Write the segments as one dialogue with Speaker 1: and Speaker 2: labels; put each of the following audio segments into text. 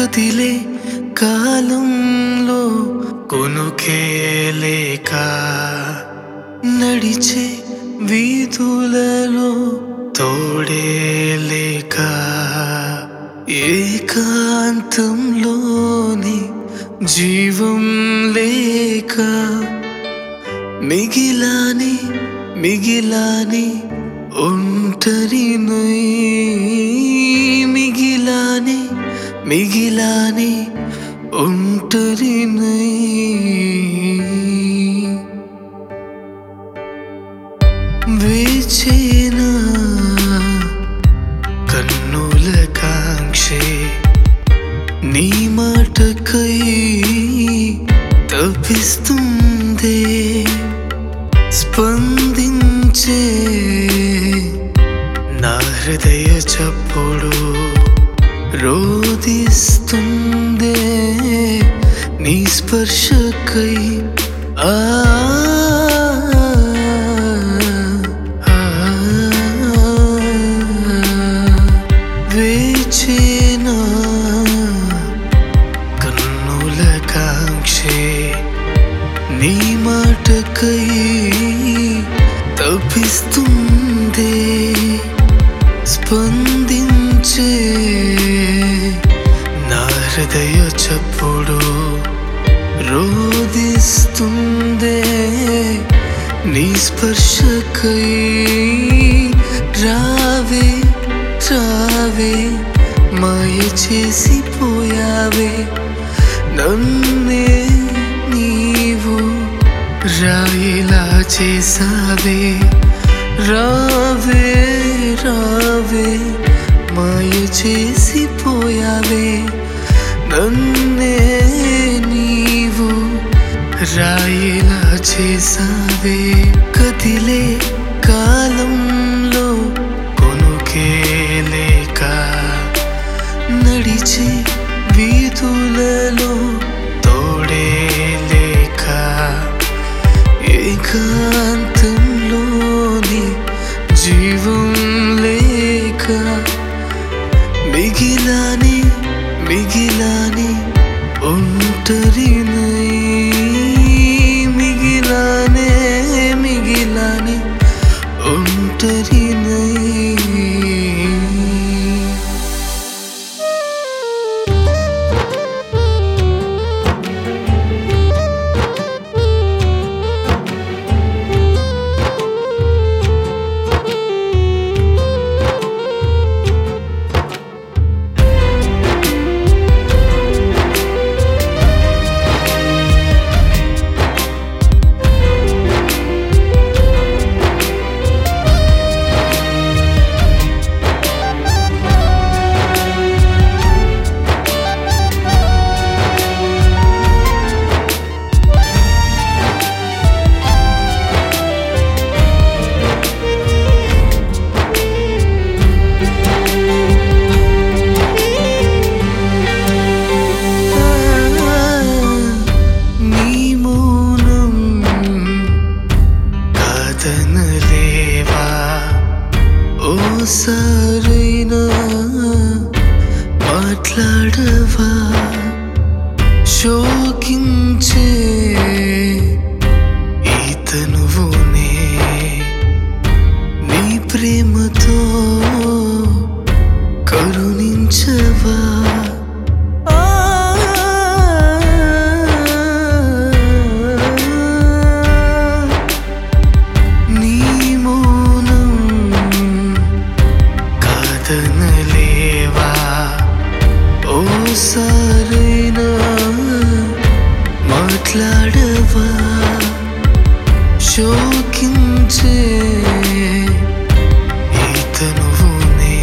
Speaker 1: కదిలే కాలంలో కొనుకే లేక నడిచే వీధులలో తోడే లేక ఏకాంతంలోని జీవం లేక మిగిలాని మిగిలాని ఒంటరి మిగిలాని మిగిలాని ఒంటరి వేచేనా కన్నుల కాంక్షే నీ మాటకై తప్పిస్తుందే స్పందించే నా హృదయ చప్పుడు రోదిస్తుందే నీ స్పర్శకై ఆ ఆ, వేచేనా కన్నుల కాంక్షే నీ మాటకై తప్పిస్తుందే స్పందించే నా హృదయ చప్పుడు రోదిస్తుందే నీ స్పర్శకై రావే రావే మాయ చేసిపోయావే నన్నే నీవు రాయిలా చేసావే రావే రావే మాయ చేసిపోయావే నన్నే నీవు రాయిలా చేసావే కదిలే కాలంలో కొనుకే లేక నడిచే వీధులలో తోడే లేక ఏకాంతంలోని జీవం లేక మిగిలాని మిగిలాని ఒంటరి మిగిలానే మిగిలాని ఒంటరి నీ మౌనం కాదనలేవా ఓ సరైనా మాట్లాడవా శోకించే ఈతనువునే నీ ప్రేమతో కరుణించవా నీ మౌనం కాదనలేవా ఓ సరైనా మాట్లాడవా శోకించే ఈతనువునే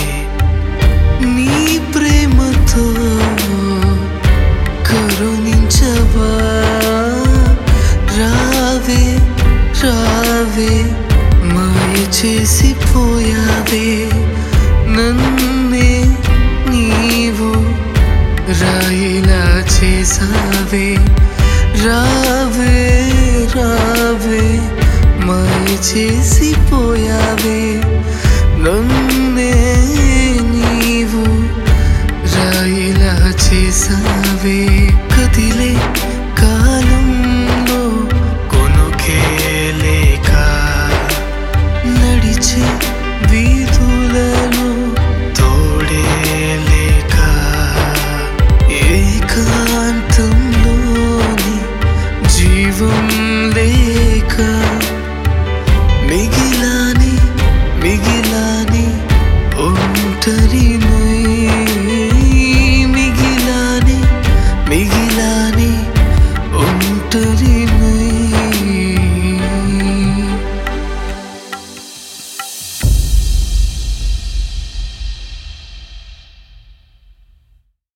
Speaker 1: నీ ప్రేమతో కరుణించవా రావే రావే మాయ చేసిపోయావే నన్నే నీవు రాయిలా చేసావే రావే రావే మాయ చేసిపోయావే నన్ను